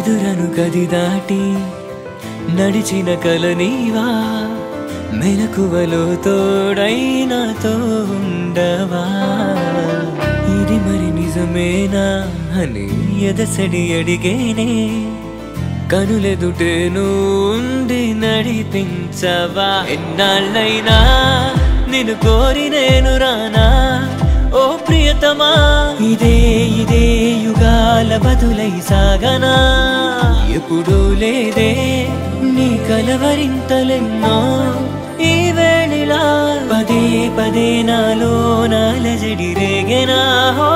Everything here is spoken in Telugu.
ఎదురను కది దాటి నడిచిన కల నీవా మెలకువలో తోడై నాతో ఉండవా ఇది మరి నిజమేనా అని ఎదసడి అడిగేనే కనులెదుటే నుండి నడిపించవా ఎన్నాళ్ళైనా నిన్ను కోరి నేను రానా ఓ ప్రియతమా ఇదే ఇదే యుగాల బదులై సాగనా ఎప్పుడూ లేదే నీ కలవరింతలెన్నో ఈ వేళిలా పదే పదే నాలో నాలజడి రేగెనా హో